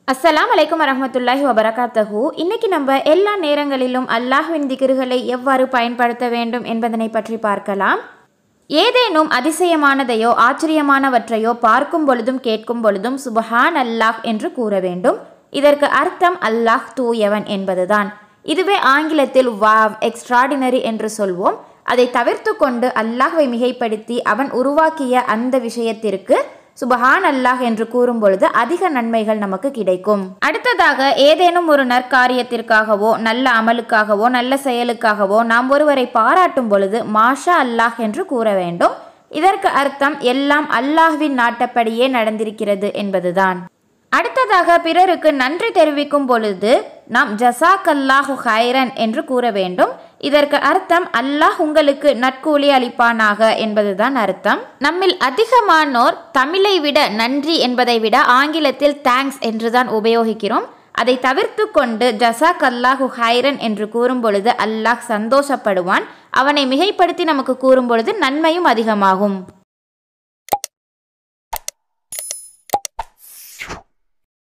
அஸ்ஸலாம் அலைக்கும் வரஹ்மத்துல்லாஹி வபரகாத்தஹு இன்னைக்கு நம்ம எல்லா நேரங்களிலும் அல்லாஹ்வின் திக்ருகளை எவ்வாறு பயன்படுத்த வேண்டும் என்பதனை பற்றி பார்க்கலாம் ஏதேனும் அதிசயமானதையோ ஆச்சரியமானவற்றையோ பார்க்கும் பொழுதும் கேட்கும் பொழுதும் சுபஹான் அல்லாஹ் என்று கூற வேண்டும் இதற்கு அர்த்தம் அல்லாஹ் தூயவன் என்பதுதான் இதுவே ஆங்கிலத்தில் வாவ் எக்ஸ்ட்ராடினரி என்று சொல்வோம் அதை தவிர்த்து கொண்டு அல்லாஹ்வை மிகைப்படுத்தி அவன் உருவாக்கிய அந்த விஷயத்திற்கு சுபஹான் அல்லாஹ் என்று கூறும் பொழுது அதிக நன்மைகள் நமக்கு கிடைக்கும் அடுத்ததாக ஏதேனும் ஒரு நற்காரியத்திற்காகவோ நல்ல அமலுக்காகவோ நல்ல செயலுக்காகவோ நாம் ஒருவரை பாராட்டும் பொழுது மாஷா அல்லாஹ் என்று கூற வேண்டும் இதற்கு அர்த்தம் எல்லாம் அல்லாஹ்வின் நாட்டப்படியே நடந்திருக்கிறது என்பதுதான் அடுத்ததாக பிறருக்கு நன்றி தெரிவிக்கும் பொழுது நாம் ஜசாக் அல்லாஹு ஹைரன் என்று கூற வேண்டும் இதற்கு அர்த்தம் அல்லாஹ் உங்களுக்கு நற்கூலி அளிப்பானாக என்பதுதான் அர்த்தம் நம்மில் அதிகமானோர் தமிழை விட நன்றி என்பதை விட ஆங்கிலத்தில் தேங்க்ஸ் என்றுதான் உபயோகிக்கிறோம் அதை தவிர்த்து கொண்டு ஜசாக் அல்லாஹு ஹைரன் என்று கூறும் பொழுது அல்லாஹ் சந்தோஷப்படுவான் அவனை மிகைப்படுத்தி நமக்கு கூறும் பொழுது நன்மையும் அதிகமாகும்